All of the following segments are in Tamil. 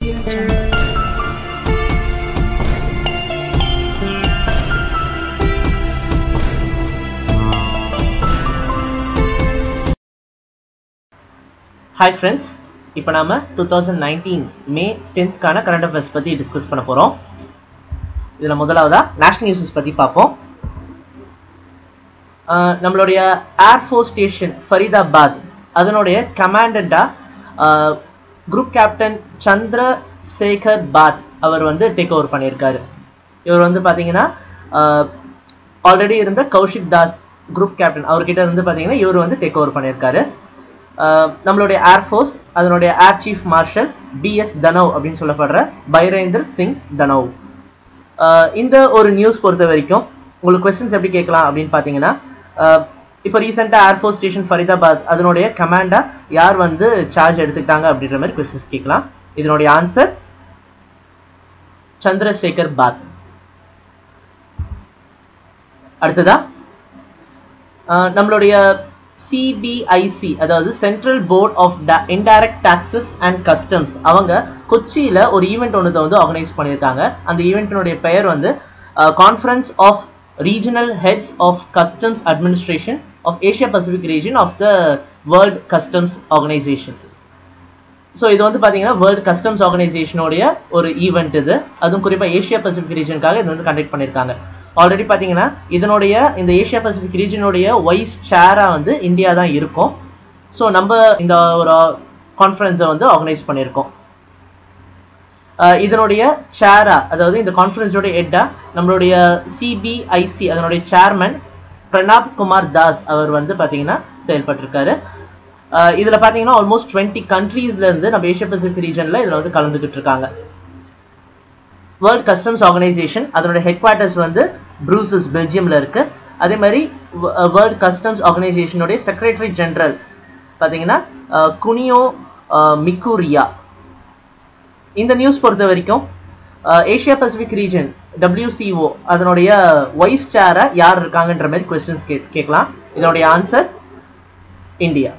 ஹாய் ஃப்ரெண்ட்ஸ் இப்போ நாம டூ தௌசண்ட் நைன்டீன் மே டென்த்க்கான கரண்ட் அஃபேர்ஸ் பற்றி டிஸ்கஸ் பண்ண போகிறோம் இதில் முதலாவதா நேஷனல் நியூஸஸ் பற்றி பார்ப்போம் ஆஹ் நம்மளுடைய ஏர்ஃபோர்ஸ் ஸ்டேஷன் ஃபரீதாபாத் அதனுடைய கமாண்டண்ட்டாக குரூப் கேப்டன் சந்திரசேகர் பாத் அவர் வந்து டேக் ஓவர் பண்ணியிருக்காரு இவர் வந்து பார்த்தீங்கன்னா ஆல்ரெடி இருந்த கௌஷிக் தாஸ் குரூப் கேப்டன் அவர்கிட்ட இருந்து பார்த்தீங்கன்னா இவர் வந்து டேக் ஓவர் பண்ணியிருக்காரு ஆஹ் நம்மளுடைய ஏர்ஃபோர்ஸ் அதனுடைய air chief marshal BS Dhanoa அப்படின்னு சொல்லப்படுற பைரேந்தர் சிங் தனவ் ஆஹ் இந்த ஒரு நியூஸ் பொறுத்த வரைக்கும் உங்களுக்கு கொஸ்டின்ஸ் எப்படி கேட்கலாம் அப்படின்னு பார்த்தீங்கன்னா ஆஹ் இப்போ ரீசெண்டாக ஏர்ஃபோர்ஸ் ஸ்டேஷன் ஃபரிதாபாத் அதனுடைய கமாண்டா யார் வந்து சார்ஜ் எடுத்துக்கிட்டாங்க அப்படின்ற மாதிரி கொஸ்டின்ஸ் கேட்கலாம் இதனுடைய ஆன்சர் சந்திரசேகர் பாத் அடுத்ததா ஆஹ் நம்மளுடைய சிபிஐசி அதாவது central board of indirect taxes and customs அவங்க கொச்சியில் ஒரு ஈவெண்ட் ஒன்று வந்து ஆர்கனைஸ் பண்ணியிருக்காங்க அந்த ஈவெண்ட்டினுடைய பெயர் வந்து conference of regional heads of customs administration of Asia Pacific region of the world customs organisation so இது வந்து பார்த்தீங்கன்னா வேர்ல்டு கஸ்டம்ஸ் ஆர்கனைசேஷனுடைய ஒரு ஈவெண்ட் இது அதுவும் குறிப்பாக ஏஷியா பசிபிக் ரீஜனுக்காக இது வந்து கண்டக்ட் பண்ணியிருக்காங்க ஆல்ரெடி பார்த்தீங்கன்னா இதனுடைய இந்த ஏஷியா பசிபிக் ரீஜனுடைய வைஸ் சேராக வந்து இந்தியா தான் இருக்கும் ஸோ நம்ம இந்த ஒரு கான்ஃபரன்ஸை வந்து ஆர்கனைஸ் பண்ணியிருக்கோம் அஹ் இதனுடைய சேரா அதாவது இந்த கான்ஃபரன்ஸோட ஹெட்டா நம்மளுடைய சிபிஐசி அதனுடைய சேர்மன் பிரணாப் குமார் தாஸ் அவர் வந்து பார்த்தீங்கன்னா செயல்பட்டிருக்காரு அஹ் இதுல பார்த்தீங்கன்னா ஆல்மோஸ்ட் டுவெண்ட்டி கண்ட்ரீஸ்ல இருந்து நம்ம ஏஷியா பசிபிக் ரீஜன்ல இதுல வந்து கலந்துக்கிட்டு இருக்காங்க வேர்ல்ட் கஸ்டம்ஸ் ஆர்கனைசேஷன் அதனோட ஹெட் குவார்ட்டர்ஸ் வந்து ப்ரூசஸ் பெல்ஜியம்ல இருக்கு அதே மாதிரி வேர்ல்ட் கஸ்டம்ஸ் ஆர்கனைசேஷனுடைய செக்ரட்டரி ஜெனரல் பார்த்தீங்கன்னா அஹ், குனியோ அஹ், மிக்குரியா இந்த நியூஸ் பொறுத்த வரைக்கும் ஏஷியா பசிபிக் ரீஜன் WCO அதனுடைய வைஸ் சேரை யார் இருக்காங்கன்ற மாதிரி கொஸ்டின்ஸ் கே கேட்கலாம் இதனுடைய ஆன்சர் இந்தியா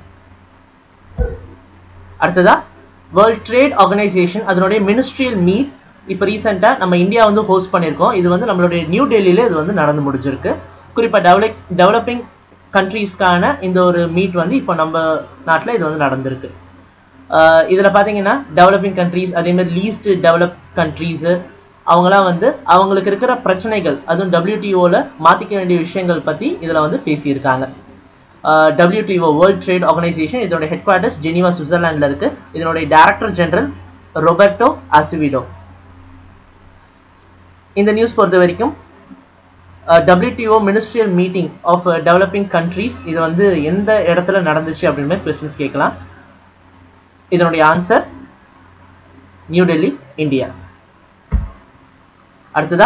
அடுத்ததா வேர்ல்ட் ட்ரேட் ஆர்கனைசேஷன் அதனுடைய மினிஸ்ட்ரியல் மீட் இப்போ ரீசெண்டாக நம்ம இந்தியா வந்து ஹோஸ்ட் பண்ணியிருக்கோம் இது வந்து நம்மளுடைய நியூ டெல்லியில் இது வந்து நடந்து முடிஞ்சிருக்கு குறிப்பாக டெவலப் டெவலப்பிங் கண்ட்ரீஸ்க்கான இந்த ஒரு மீட் வந்து இப்போ நம்ம நாட்டில் இது வந்து நடந்திருக்கு இதில் பார்த்தீங்கன்னா டெவலப்பிங் கண்ட்ரீஸ் அதேமாதிரி லீஸ்ட் டெவலப் கண்ட்ரீஸு அவங்களாம் வந்து அவங்களுக்கு இருக்கிற பிரச்சனைகள் அதுவும் டபிள்யூடிஓவில் மாற்றிக்க வேண்டிய விஷயங்கள் பற்றி இதில் வந்து பேசியிருக்காங்க டபிள்யூடிஓ வேர்ல்ட் ட்ரேட் ஆர்கனைசேஷன் இதோட ஹெட் குவார்ட்டர்ஸ் ஜெனிவா சுவிட்சர்லாண்டில் இருக்கு இதனுடைய டைரக்டர் ஜெனரல் ரொபர்டோ அசிவிடோ இந்த நியூஸ் பொறுத்த வரைக்கும் WTO ministerial meeting of developing countries இது வந்து எந்த இடத்துல நடந்துச்சு அப்படின்னு மாதிரி கொஸ்டின்ஸ் கேட்கலாம் இதனுடைய ஆன்சர் நியூ டெல்லி இந்தியா அடுத்ததா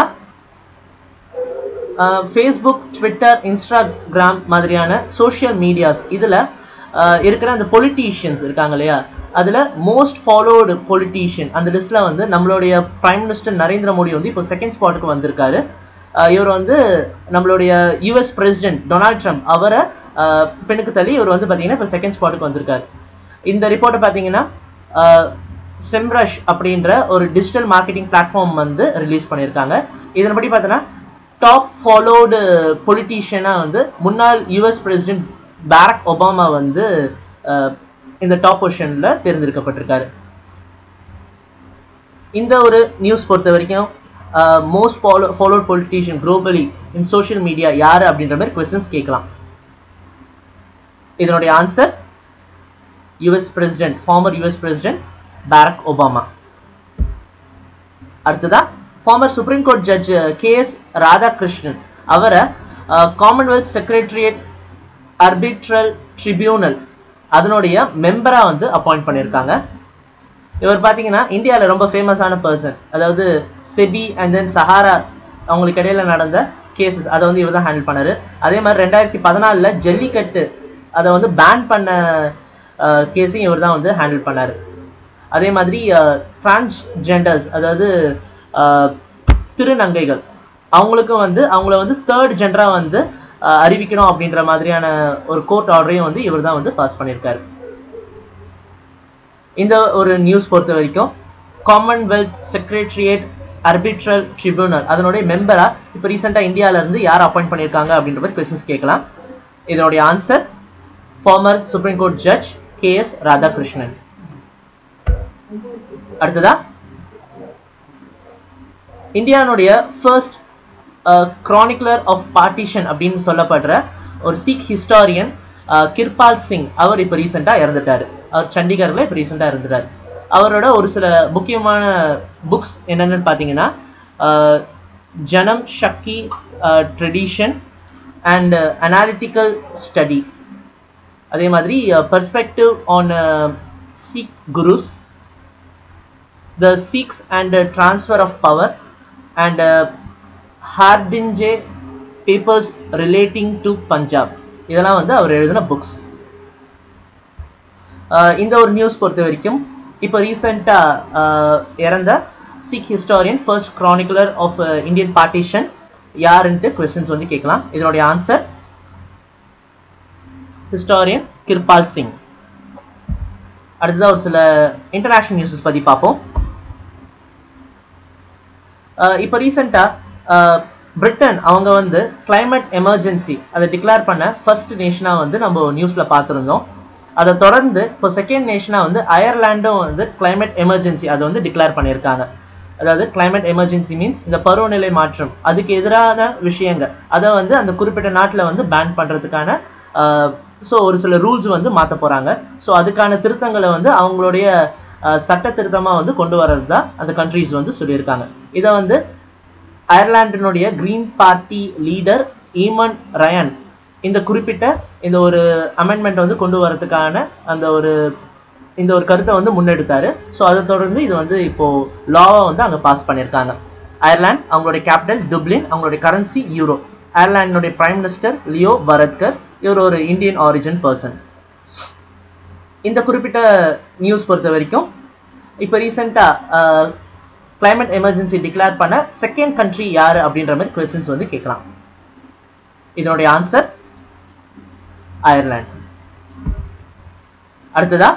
ஃபேஸ்புக் ட்விட்டர் இன்ஸ்டாகிராம் மாதிரியான சோஷியல் மீடியாஸ் இதில் இருக்கிற அந்த பொலிட்டீஷியன்ஸ் இருக்காங்க இல்லையா அதில் மோஸ்ட் ஃபாலோடு பொலிட்டீஷியன் அந்த லிஸ்ட்டில் வந்து நம்மளுடைய பிரைம் மினிஸ்டர் நரேந்திர மோடி வந்து இப்போ செகண்ட் ஸ்பாட்டுக்கு வந்திருக்காரு அஹ் இவர் வந்து நம்மளுடைய யூஎஸ் பிரசிடென்ட் டொனால்ட் ட்ரம்ப் அவரை அஹ், பின்னுக்கு தள்ளி இவர் வந்து பார்த்தீங்கன்னா இப்போ செகண்ட் ஸ்பாட்டுக்கு வந்திருக்காரு இந்த ரிப்போர்ட்டை பார்த்தீங்கன்னா செம்ரஷ் அப்படின்ற ஒரு டிஜிட்டல் மார்க்கெட்டிங் பிளாட்ஃபார்ம் வந்து ரிலீஸ் பண்ணியிருக்காங்க இதன்படி பார்த்தோன்னா டாப் ஃபாலோடு பொலிட்டீஷியனாக வந்து முன்னாள் யூஎஸ் பிரசிடென்ட் பாரக் ஒபாமா வந்து அஹ், இந்த டாப் பொசிஷனில் தேர்ந்தெடுக்கப்பட்டிருக்காரு இந்த ஒரு நியூஸ் பொறுத்த வரைக்கும் most follow followed politician globally in social media யார் அப்படின்ற மாதிரி கொஸ்டின்ஸ் கேட்கலாம் இதனுடைய answer US president former US president Barack Obama அடுத்ததா former supreme court judge K S Radhakrishnan அவரை காமன்வெல்த் செக்ரட்டரியேட் அர்பிட்ரல் ட்ரிபியூனல் அதனுடைய மெம்பரா வந்து அப்பாயிண்ட் பண்ணியிருக்காங்க இவர் பார்த்தீங்கன்னா இந்தியாவில் ரொம்ப ஃபேமஸான பர்சன் அதாவது செபி அண்ட் தென் சஹாரா அவங்களுக்கு இடையில நடந்த கேசஸ் அதை வந்து இவர் தான் ஹேண்டில் பண்ணாரு அதே மாதிரி ரெண்டாயிரத்தி பதினாலில் ஜல்லிக்கட்டு அதை வந்து பேன் பண்ண கேஸையும் இவர் தான் வந்து ஹேண்டில் பண்ணார் அதே மாதிரி டிரான்ஸ்ஜெண்டர்ஸ் அதாவது அஹ், திருநங்கைகள் அவங்களுக்கும் வந்து அவங்கள வந்து தேர்ட் ஜெண்டராக வந்து அஹ், அறிவிக்கணும் அப்படின்ற மாதிரியான ஒரு கோர்ட் ஆர்டரையும் வந்து இவர் தான் வந்து பாஸ் பண்ணியிருக்காரு இந்த ஒரு நியூஸ் பொறுத்த வரைக்கும் காமன்வெல்த் செக்ரட்டரியேட் அர்பிட்ரல் ட்ரிபியூனல் அதனுடைய மெம்பரா இப்போ ரீசெண்டாக இந்தியால இருந்து யார் அப்பாயிண்ட் பண்ணியிருக்காங்க அப்படின்ற மாதிரி கொஸ்டின்ஸ் கேட்கலாம் இதனுடைய answer former supreme court judge K S Radhakrishnan அடுத்ததா இந்தியானுடைய ஃபர்ஸ்ட் கிரானிகுலர் ஆஃப் பார்ட்டிஷன் அப்படின்னு சொல்லப்படுற ஒரு சீக் ஹிஸ்டாரியன் கிர்பால் சிங் அவர் இப்போ ரீசெண்டாக இறந்துட்டார் அவர் சண்டிகரில் இப்போ ரீசெண்டாக இறந்துட்டார் அவரோட ஒரு சில முக்கியமான புக்ஸ் என்னென்னு பார்த்தீங்கன்னா Janam Sakhi tradition and analytical study அதே மாதிரி perspective on Sikh gurus the Sikhs and transfer of power and Hardinge papers relating to Punjab இதெல்லாம் வந்து அவர் எழுதின புக்ஸ் இந்த ஒரு நியூஸ் பொறுத்த வரைக்கும் இப்போ ரீசெண்டாக இறந்த Sikh historian first chronicler of Indian partition யாருன்ட்டு கொஸ்டின்ஸ் வந்து கேட்கலாம் இதனுடைய ஆன்சர் ஹிஸ்டாரியன் கிர்பால் சிங் அடுத்ததாக ஒரு சில இன்டர்நேஷ்னல் நியூஸஸ் பற்றி பார்ப்போம் இப்போ ரீசெண்டாக பிரிட்டன் அவங்க வந்து கிளைமேட் எமர்ஜென்சி அதை டிக்ளேர் பண்ண ஃபர்ஸ்ட் நேஷனாக வந்து நம்ம நியூஸில் பார்த்துருந்தோம் அதை தொடர்ந்து இப்போ செகண்ட் நேஷனாக வந்து அயர்லாண்டும் வந்து கிளைமேட் எமர்ஜென்சி அதை வந்து டிக்ளேர் பண்ணியிருக்காங்க அதாவது கிளைமேட் எமர்ஜென்சி மீன்ஸ் இந்த பருவநிலை மாற்றம் அதுக்கு எதிரான விஷயங்கள் அதை வந்து அந்த குறிப்பிட்ட நாட்டில் வந்து பேன் பண்ணுறதுக்கான ஸோ ஒரு சில ரூல்ஸ் வந்து மாற்ற போகிறாங்க ஸோ அதுக்கான திருத்தங்களை வந்து அவங்களுடைய சட்ட திருத்தமாக வந்து கொண்டு வர்றது தான் அந்த கண்ட்ரிஸ் வந்து சொல்லியிருக்காங்க இதை வந்து அயர்லாண்டினுடைய Green Party leader Eamon Ryan இந்த குறிப்பிட்ட இந்த ஒரு அமெண்ட்மெண்ட் வந்து கொண்டு வரதுக்கான அந்த ஒரு இந்த ஒரு கருத்தை வந்து முன்னெடுத்தாரு ஸோ அதை தொடர்ந்து இது வந்து இப்போ லாவை வந்து அங்கே பாஸ் பண்ணியிருக்காங்க அயர்லாந்து அவங்களுடைய கேபிட்டல் துப்ளின் அவங்களுடைய கரன்சி யூரோ அயர்லாண்டினுடைய பிரைம் மினிஸ்டர் லியோ பரத்கர் இவர் ஒரு இந்தியன் ஆரிஜின் பர்சன் இந்த குறிப்பிட்ட நியூஸ் பொறுத்த வரைக்கும் இப்போ ரீசெண்டாக கிளைமேட் எமர்ஜென்சி டிக்ளேர் பண்ண செகண்ட் கண்ட்ரி யார் அப்படின்ற மாதிரி கொஸ்டின்ஸ் வந்து கேட்கலாம் இதனுடைய ஆன்சர் அயர்லாந்து அடுத்ததா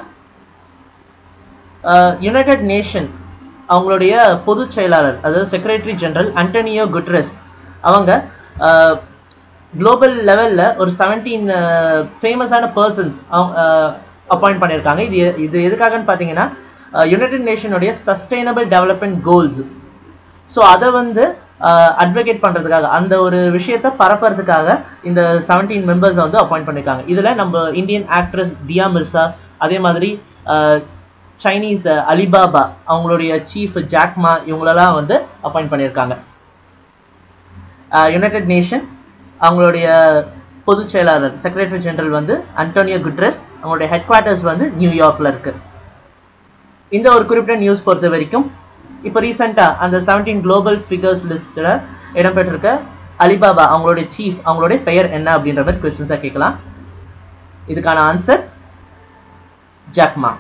யுனைடெட் நேஷன் அவங்களுடைய பொதுச் செயலாளர் அதாவது செக்ரட்டரி ஜெனரல் அண்டோனியோ குட்ரஸ் அவங்க குளோபல் லெவலில் ஒரு செவன்டீன் ஃபேமஸான பர்சன்ஸ் அப்பாயிண்ட் பண்ணியிருக்காங்க இது இது எதுக்காகன்னு பார்த்தீங்கன்னா யுனைடெட் நேஷனுடைய சஸ்டைனபிள் டெவலப்மெண்ட் கோல்ஸ் ஸோ அதை வந்து அட்வொகேட் பண்ணுறதுக்காக அந்த ஒரு விஷயத்தை பரப்புறதுக்காக இந்த செவன்டீன் மெம்பர்ஸை வந்து அப்பாயிண்ட் பண்ணியிருக்காங்க இதில் நம்ம இந்தியன் ஆக்ட்ரஸ் தியா மிர்சா அதே மாதிரி சைனீஸ் அலிபாபா அவங்களுடைய சீஃப் ஜாக்மா இவங்களெல்லாம் வந்து அப்பாயிண்ட் பண்ணியிருக்காங்க யுனைடெட் நேஷன் அவங்களுடைய பொதுச் செயலாளர் செக்ரட்டரி ஜெனரல் வந்து அண்டோனியோ குட்ரஸ் அவங்களுடைய ஹெட் குவார்ட்டர்ஸ் வந்து நியூயார்க்கில் இருக்கு இந்த ஒரு குறிப்பிட்ட நியூஸ் பொறுத்த வரைக்கும் இப்போ ரீசெண்டாக அந்த செவன்டீன் குளோபல் ஃபிகர்ஸ் லிஸ்ட்டில் இடம்பெற்றிருக்க அலிபாபா அவங்களுடைய சீஃப் அவங்களுடைய பெயர் என்ன அப்படின்ற மாதிரி கொஸ்டின்ஸாக கேட்கலாம் இதுக்கான ஆன்சர் ஜாக்மா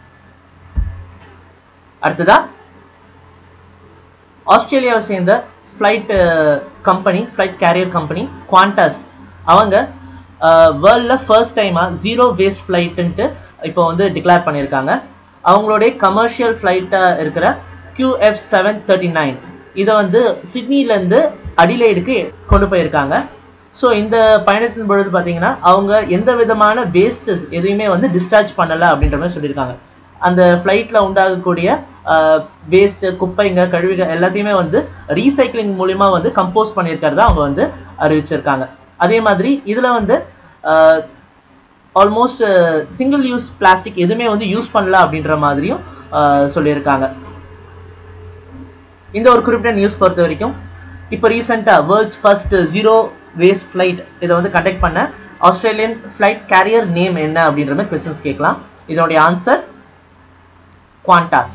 அடுத்ததா ஆஸ்திரேலியாவை சேர்ந்த flight company flight carrier company Qantas அவங்க வேர்ல்டில் ஃபர்ஸ்ட் டைமாக ஜீரோ வேஸ்ட் ஃப்ளைட்டுன்ட்டு இப்போ வந்து டிக்ளேர் பண்ணியிருக்காங்க அவங்களுடைய கமர்ஷியல் ஃப்ளைட்டாக இருக்கிற கியூஎஃப் செவன் தேர்ட்டி நைன் இதை வந்து சிட்னிலேருந்து அடிலைடுக்கு கொண்டு போயிருக்காங்க ஸோ இந்த பயணத்தின் பொழுது பார்த்தீங்கன்னா அவங்க எந்த விதமான வேஸ்டஸ் எதையுமே வந்து டிஸ்சார்ஜ் பண்ணலை அப்படின்ற மாதிரி சொல்லியிருக்காங்க அந்த ஃப்ளைட்டில் உண்டாகக்கூடிய வேஸ்ட்டு குப்பைங்க கழிவுகள் எல்லாத்தையுமே வந்து ரீசைக்ளிங் மூலிமா வந்து கம்போஸ் பண்ணியிருக்கிறதா அவங்க வந்து அறிவிச்சிருக்காங்க அதே மாதிரி இதில் வந்து ஆல்மோஸ்ட் சிங்கிள் யூஸ் பிளாஸ்டிக் எதுவுமே வந்து யூஸ் பண்ணல அப்படின்ற மாதிரியும் சொல்லியிருக்காங்க இந்த ஒரு குறிப்பிட்ட நியூஸ் பொறுத்த வரைக்கும் இப்போ ரீசெண்டாக world's first zero waste flight இதை வந்து கண்டக்ட் பண்ண ஆஸ்திரேலியன் ஃப்ளைட் கேரியர் நேம் என்ன அப்படின்ற மாதிரி கொஸ்டின்ஸ் கேட்கலாம் இதனுடைய ஆன்சர் குவான்டாஸ்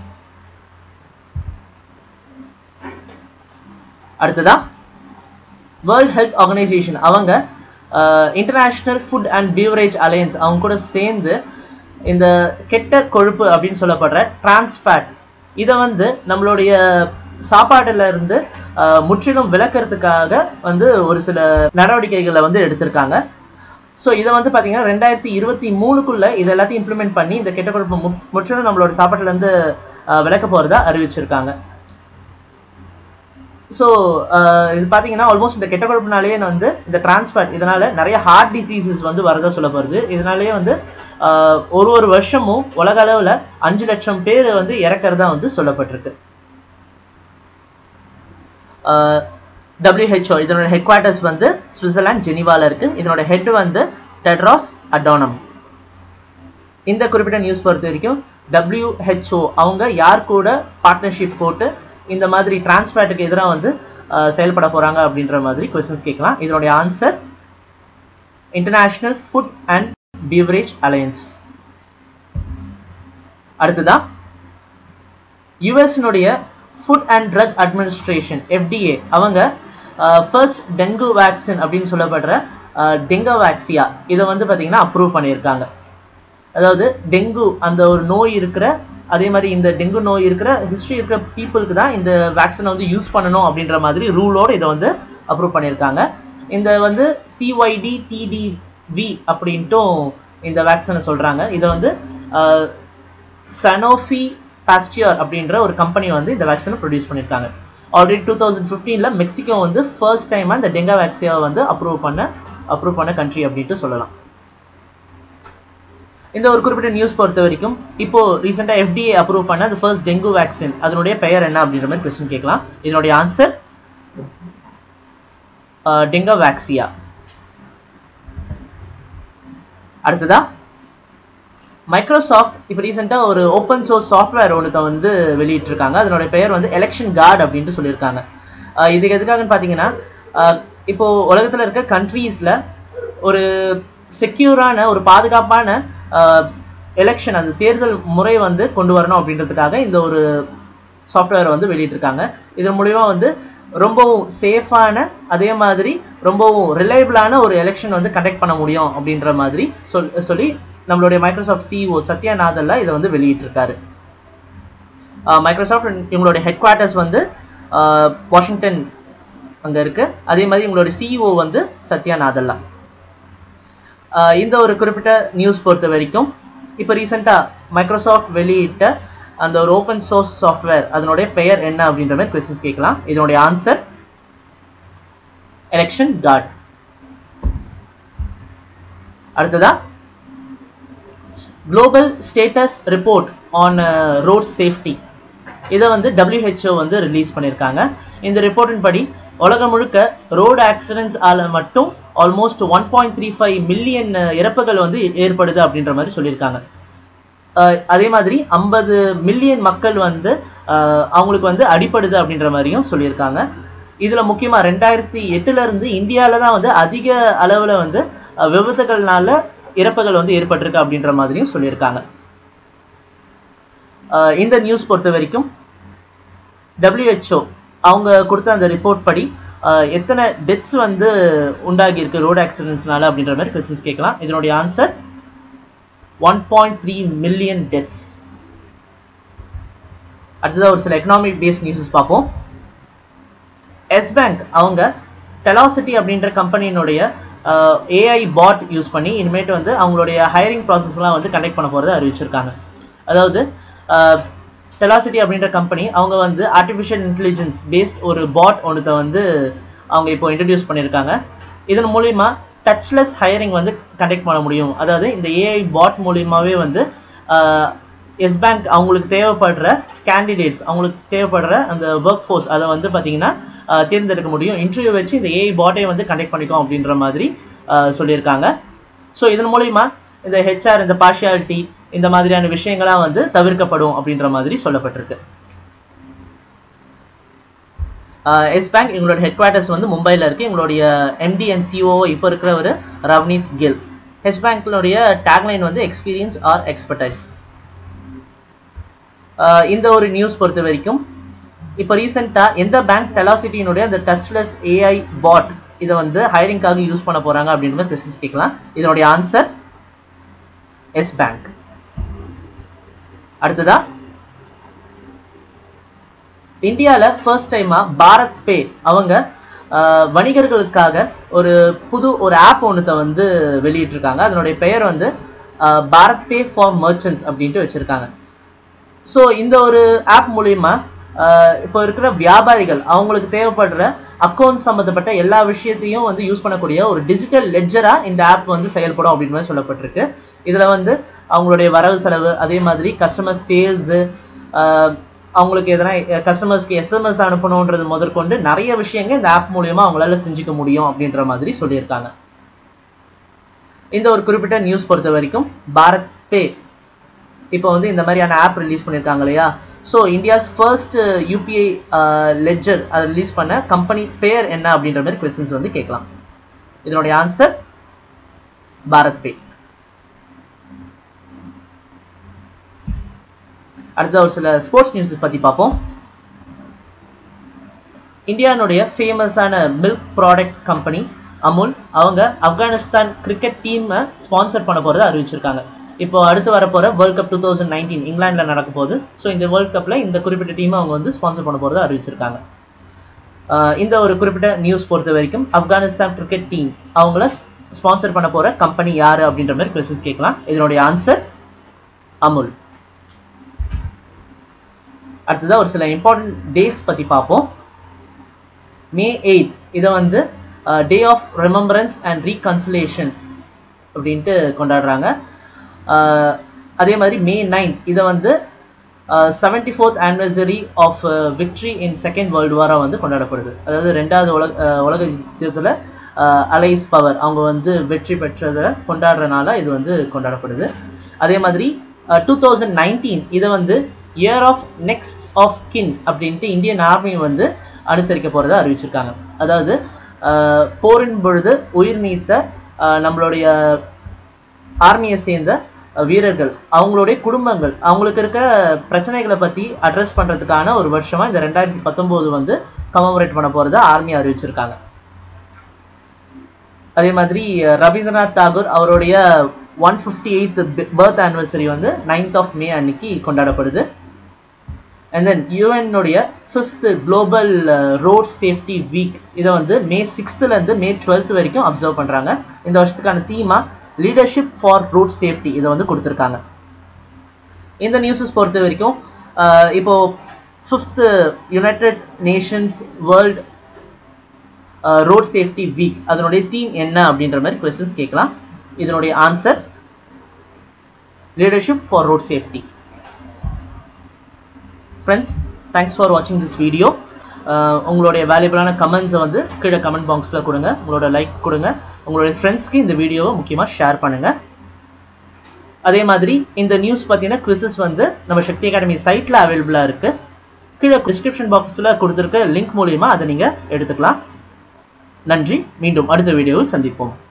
அடுத்ததா வேர்ல்ட் ஹெல்த் ஆர்கனைசேஷன் அவங்க international food and beverage alliance அவங்க கூட சேர்ந்து இந்த கெட்ட கொழுப்பு அப்படின்னு சொல்லப்படுற டிரான்ஸ்ஃபேட் இதை வந்து நம்மளுடைய சாப்பாடுல இருந்து முற்றிலும் விளக்குறதுக்காக வந்து ஒரு சில நடவடிக்கைகளை வந்து எடுத்திருக்காங்க ஸோ இதை வந்து பார்த்தீங்கன்னா ரெண்டாயிரத்தி இருபத்தி மூணுக்குள்ள இது எல்லாத்தையும் இம்ப்ளிமெண்ட் பண்ணி இந்த கெட்ட கொழுப்பு முற்றிலும் நம்மளோட சாப்பாட்டுலேருந்து விளக்க போகிறதா அறிவிச்சிருக்காங்க ஸோ இது பார்த்தீங்கன்னா ஆல்மோஸ்ட் இந்த கெட்ட கொழுப்புனாலேயே வந்து இந்த டிரான்ஸ்ஃபர் இதனால நிறைய ஹார்ட் டிசீசஸ் வந்து வரதா சொல்லப்படுது இதனாலேயே வந்து ஒரு ஒரு வருஷமும் உலக அளவில் அஞ்சு லட்சம் பேர் வந்து இறக்கிறதா வந்து சொல்லப்பட்டிருக்கு டபிள்யூஹெச்ஓ இதனோட ஹெட் குவார்ட்டர்ஸ் வந்து சுவிட்சர்லாந்து ஜெனிவால இருக்கு இதனோட ஹெட் வந்து டெட்ராஸ் அடோனம் இந்த குறிப்பிட்ட நியூஸ் பொறுத்த வரைக்கும் டபிள்யூஹெச்ஓ அவங்க யார் கூட பார்ட்னர்ஷிப் போட்டு இந்த மாதிரி டிரான்ஸ்பேட்டுக்கு எதிராக வந்து செயல்பட போறாங்க அப்படின்ற மாதிரி கொஸ்டின்ஸ் கேட்கலாம் இதனுடைய answer international food and beverage alliance அடுத்ததா யுஎஸ்னுடைய food and drug administration FDA அவங்க ஃபர்ஸ்ட் டெங்கு வேக்சின் அப்படின்னு சொல்லப்படுற டெங்கா வேக்சியா இதை வந்து பார்த்தீங்கன்னா அப்ரூவ் பண்ணியிருக்காங்க அதாவது டெங்கு அந்த ஒரு நோய் இருக்கிற அதே மாதிரி இந்த டெங்கு நோய் இருக்கிற ஹிஸ்ட்ரி இருக்கிற பீப்புளுக்கு தான் இந்த வேக்சினை வந்து யூஸ் பண்ணணும் அப்படின்ற மாதிரி ரூலோடு இதை வந்து அப்ரூவ் பண்ணியிருக்காங்க இந்த வந்து சிஒய்டி டிடிவி அப்படின்ட்டும் இந்த வேக்சினை சொல்கிறாங்க இதை வந்து சனோஃபி பாஸ்டியர் அப்படின்ற ஒரு கம்பெனி வந்து இந்த வேக்சினை ப்ரொடியூஸ் பண்ணியிருக்காங்க ஆல்ரெடி டூ தௌசண்ட் ஃபிஃப்டீனில் மெக்சிகோ வந்து ஃபர்ஸ்ட் டைமாக இந்த டெங்கா வேக்சியாவை வந்து அப்ரூவ் பண்ண அப்ரூவ் பண்ண கண்ட்ரி அப்படின்ட்டு சொல்லலாம் இந்த ஒரு குறிப்பிட்ட நியூஸ் பொறுத்த வரைக்கும் இப்போ ரீசெண்டாக எஃப்டிஏ அப்ரூவ் பண்ண அந்த ஃபர்ஸ்ட் டெங்கு வேக்சின் அதனுடைய பெயர் என்ன அப்படின்ற மாதிரி கொஸ்டின் கேட்கலாம் இதனுடைய ஆன்சர் டெங்கா வேக்சியா அடுத்ததா மைக்ரோசாஃப்ட் இப்போ ரீசெண்டாக ஒரு ஓப்பன் சோர்ஸ் சாஃப்ட்வேர் ஒன்றத்தை வந்து வெளியிட்டிருக்காங்க அதனுடைய பெயர் வந்து எலெக்ஷன் கார்டு அப்படின்ட்டு சொல்லியிருக்காங்க இதுக்கு எதுக்காகன்னு பார்த்தீங்கன்னா இப்போ உலகத்தில் இருக்க கண்ட்ரீஸில் ஒரு செக்யூரான ஒரு பாதுகாப்பான எலெக்ஷன் அந்த தேர்தல் முறை வந்து கொண்டு வரணும் அப்படின்றதுக்காக இந்த ஒரு சாஃப்ட்வேரை வந்து வெளியிட்டிருக்காங்க இதன் மூலிமா வந்து ரொம்பவும் சேஃபான அதே மாதிரி ரொம்பவும் ரிலையபிளான ஒரு எலெக்ஷன் வந்து கண்டக்ட் பண்ண முடியும் அப்படின்ற மாதிரி சொல் சொல்லி நம்மளுடைய மைக்ரோசாஃப்ட் சிஇஓ சத்யா நாதல்லா இதை வந்து வெளியிட்டிருக்காரு மைக்ரோசாஃப்ட் இவங்களுடைய ஹெட் குவார்ட்டர்ஸ் வந்து வாஷிங்டன் அங்கே இருக்கு அதே மாதிரி இவங்களுடைய சிஇஓ வந்து சத்யா நாதல்லா இந்த ஒரு குறிப்பிட்ட நியூஸ் பொறுத்த வரைக்கும் இப்போ ரீசெண்டாக மைக்ரோசாஃப்ட் வெளியிட்ட அந்த ஒரு ஓப்பன் சோர்ஸ் சாஃப்ட்வேர் அதனுடைய பெயர் என்ன அப்படின்ற மாதிரி கொஸ்டின்ஸ் கேட்கலாம் இதனுடைய ஆன்சர் எலெக்ஷன் கார்டு அடுத்ததா global status report on road safety இதை வந்து டபிள்யூஹெச்ஓ வந்து ரிலீஸ் பண்ணியிருக்காங்க இந்த ரிப்போர்ட்டின் படி உலகம் முழுக்க ரோடு ஆக்சிடென்ட்ஸ் ஆல மட்டும் almost one point three five million இறப்புகள் வந்து ஏற்படுது அப்படின்ற மாதிரி சொல்லியிருக்காங்க அதே மாதிரி ஐம்பது மில்லியன் மக்கள் வந்து அவங்களுக்கு வந்து அடிப்படுது அப்படின்ற மாதிரியும் சொல்லியிருக்காங்க இதில் முக்கியமாக ரெண்டாயிரத்தி எட்டுலேருந்து இந்தியாவில் தான் வந்து அதிக அளவில் வந்து விபத்துகள்னால இறப்புகள் வந்து ஏற்பட்டிருக்கு அப்படின்ற மாதிரியும் சொல்லியிருக்காங்க இந்த நியூஸ் பொறுத்த வரைக்கும் டபிள்யூஹெச்ஓ அவங்க கொடுத்த அந்த ரிப்போர்ட் படி எத்தனை டெத்ஸ் வந்து உண்டாகி இருக்கு ரோடு ஆக்சிடென்ட்ஸ்னால அப்படின்ற மாதிரி கொஸ்டின்ஸ் கேட்கலாம் இதனுடைய answer one point three million deaths அடுத்ததாக ஒரு சில எக்கனாமிக் பேஸ்ட் நியூஸஸ் பார்ப்போம் எஸ் பேங்க் அவங்க டெலாசிட்டி அப்படின்ற கம்பெனியினுடைய ஏஐ பாட் யூஸ் பண்ணி இனிமேட்டு வந்து அவங்களுடைய ஹையரிங் ப்ராசஸ்லாம் வந்து கண்டக்ட் பண்ண போகிறத அறிவிச்சிருக்காங்க அதாவது டெலாசிட்டி அப்படின்ற கம்பெனி அவங்க வந்து ஆர்டிஃபிஷியல் இன்டெலிஜென்ஸ் பேஸ்ட் ஒரு பாட் ஒன்றத்தை வந்து அவங்க இப்போ இன்ட்ரடியூஸ் பண்ணியிருக்காங்க இதன் மூலிமா டச்லெஸ் ஹையரிங் வந்து கண்டக்ட் பண்ண முடியும் அதாவது இந்த ஏஐ பாட் மூலியமாகவே வந்து எஸ் பேங்க் அவங்களுக்கு தேவைப்படுற கேண்டிடேட்ஸ் அவங்களுக்கு தேவைப்படுற அந்த ஒர்க் ஃபோர்ஸ் அதை வந்து பார்த்தீங்கன்னா தேர்ந்தெடுக்க முடியும் இன்டர்வியூ வச்சு இந்த ஏஐ பாட்டை வந்து கண்டக்ட் பண்ணிக்கோம் அப்படின்ற மாதிரி சொல்லியிருக்காங்க ஸோ இதன் மூலிமா இந்த ஹெச்ஆர் இந்த பார்ஷியாலிட்டி இந்த மாதிரியான விஷயங்கள்லாம் வந்து தவிர்க்கப்படும் அப்படின்ற மாதிரி சொல்லப்பட்டிருக்கு எஸ் பேங்க் எங்களோட ஹெட் குவார்ட்டர்ஸ் வந்து மும்பையில் இருக்குது எங்களுடைய எம்டி அண்ட் சிஓ இப்போ இருக்கிறவர் ரவ்னீத் கில் ஹெச் பேங்க்னுடைய டேக்லைன் வந்து எக்ஸ்பீரியன்ஸ் ஆர் எக்ஸ்பர்டைஸ் இந்த ஒரு நியூஸ் பொறுத்த வரைக்கும் இப்போ ரீசெண்டாக எந்த பேங்க் டெலாசிட்டியினுடைய அந்த டச்லெஸ் ஏஐ பாட் இதை வந்து ஹைரிங்காக யூஸ் பண்ண போகிறாங்க அப்படின்ற மாதிரி கொஸ்டின்ஸ் கேட்கலாம் இதனுடைய ஆன்சர் எஸ் பேங்க் அடுத்ததா இந்தியாவில் ஃபர்ஸ்ட் டைமாக பாரத் பே அவங்க வணிகர்களுக்காக ஒரு புது ஒரு ஆப் ஒன்றத்தை வந்து வெளியிட்டிருக்காங்க அதனுடைய பெயர் வந்து பாரத் பே ஃபார் மர்ச்சன்ட்ஸ் அப்படின்ட்டு வச்சுருக்காங்க ஸோ இந்த ஒரு ஆப் மூலியமா இப்போ இருக்கிற வியாபாரிகள் அவங்களுக்கு தேவைப்படுற அக்கௌண்ட் சம்மந்தப்பட்ட எல்லா விஷயத்தையும் வந்து யூஸ் பண்ணக்கூடிய ஒரு டிஜிட்டல் லெட்ஜராக இந்த ஆப் வந்து செயல்படும் அப்படின்னு மாதிரி சொல்லப்பட்டிருக்கு இதில் வந்து அவங்களுடைய வரவு செலவு அதே மாதிரி கஸ்டமர் சேல்ஸு அவங்களுக்கு எதனா கஸ்டமர்ஸ்க்கு எஸ்எம்எஸ் அனுப்பணுன்றது முதற்கொண்டு நிறைய விஷயங்கள் இந்த ஆப் மூலியமா அவங்களால செஞ்சுக்க முடியும் அப்படின்ற மாதிரி சொல்லியிருக்காங்க இந்த ஒரு குறிப்பிட்ட நியூஸ் பொறுத்த வரைக்கும் பாரத் பே இப்போ வந்து இந்த மாதிரியான ஆப் ரிலீஸ் பண்ணியிருக்காங்க இல்லையா so India's first UPI ledger அதை ரிலீஸ் பண்ண கம்பெனி பேர் என்ன அப்படின்ற மாதிரி கொஸ்டின்ஸ் வந்து கேட்கலாம் இதனுடைய ஆன்சர் பாரத் பே அடுத்த ஒரு சில ஸ்போர்ட்ஸ் நியூஸஸ் பற்றி பார்ப்போம் இந்தியானுடைய ஃபேமஸான மில்க் ப்ராடக்ட் கம்பெனி அமுல் அவங்க ஆப்கானிஸ்தான் கிரிக்கெட் டீமை ஸ்பான்சர் பண்ண போகிறத அறிவிச்சிருக்காங்க இப்போ அடுத்து வரப்போகிற world cup two thousand nineteen இங்கிலாண்டில் நடக்க போகுது ஸோ இந்த வேர்ல்ட் கப்பில் இந்த குறிப்பிட்ட டீமை அவங்க வந்து ஸ்பான்சர் பண்ண போகிறத அறிவிச்சிருக்காங்க இந்த ஒரு குறிப்பிட்ட நியூஸ் பொறுத்த வரைக்கும் ஆப்கானிஸ்தான் கிரிக்கெட் டீம் அவங்கள ஸ்பான்சர் பண்ண போகிற கம்பெனி யார் அப்படின்ற மாதிரி கொஸ்டின்ஸ் கேட்கலாம் இதனுடைய ஆன்சர் அமுல் அடுத்ததாக ஒரு சில இம்பார்ட்டன்ட் டேஸ் பற்றி பார்ப்போம் மே எயித் இதை வந்து day of remembrance and reconciliation அப்படின்ட்டு கொண்டாடுறாங்க அதே மாதிரி மே நைன்த் இதை வந்து seventy fourth anniversary of victory in second world வாராக வந்து கொண்டாடப்படுது அதாவது ரெண்டாவது உலக உலக யுத்தத்தில் அலைஸ் பவர் அவங்க வந்து வெற்றி பெற்றதை கொண்டாடுறனால இது வந்து கொண்டாடப்படுது அதே மாதிரி டூ தௌசண்ட் நைன்டீன் இதை வந்து இயர் ஆஃப் நெக்ஸ்ட் ஆஃப் கின் அப்படின்ட்டு இந்தியன் ஆர்மி வந்து அனுசரிக்க போகிறதா அறிவிச்சிருக்காங்க அதாவது போரின் பொழுது உயிர் நீத்த நம்மளுடைய ஆர்மியை சேர்ந்த வீரர்கள் அவங்களுடைய குடும்பங்கள் அவங்களுக்கு இருக்க பிரச்சனைகளை பற்றி அட்ரஸ் பண்ணுறதுக்கான ஒரு வருஷமாக இந்த ரெண்டாயிரத்தி பத்தொம்போது வந்து கமமரேட் பண்ண போகிறத ஆர்மி அறிவிச்சிருக்காங்க அதே மாதிரி ரவீந்திரநாத் தாகூர் அவருடைய one fifty eighth birth anniversary வந்து நைன்த் ஆஃப் மே அன்னைக்கு கொண்டாடப்படுது அண்ட் தென் யூஎன்னுடைய fifth global road safety week இதை வந்து மே சிக்ஸ்த்துலேருந்து மே டுவெல்த் வரைக்கும் அப்சர்வ் பண்ணுறாங்க இந்த வருஷத்துக்கான தீமா லீடர்ஷிப் ஃபார் ரோட் சேஃப்டி இதை வந்து கொடுத்துருக்காங்க இந்த நியூஸஸ் பொறுத்த வரைக்கும் இப்போ fifth United Nations world road safety week அதனுடைய தீம் என்ன அப்படின்ற மாதிரி கொஸ்டின்ஸ் கேட்கலாம் இதனுடைய answer leadership for road safety friends thanks for வாட்சிங் திஸ் வீடியோ உங்களுடைய வேல்யூபிளான கமெண்ட்ஸை வந்து கீழே கமெண்ட் பாக்ஸில் கொடுங்க உங்களோட லைக் கொடுங்க உங்களுடைய ஃப்ரெண்ட்ஸ்க்கு இந்த வீடியோவை முக்கியமாக ஷேர் பண்ணுங்கள் அதே மாதிரி இந்த நியூஸ் பார்த்தீங்கன்னா குவிசஸ் வந்து நம்ம சக்தி அகாடமி சைட்டில் அவைலபிளாக இருக்குது கீழே டிஸ்கிரிப்ஷன் பாக்ஸில் கொடுத்துருக்க லிங்க் மூலியமாக அதை நீங்கள் எடுத்துக்கலாம் நன்றி மீண்டும் அடுத்த வீடியோவில் சந்திப்போம்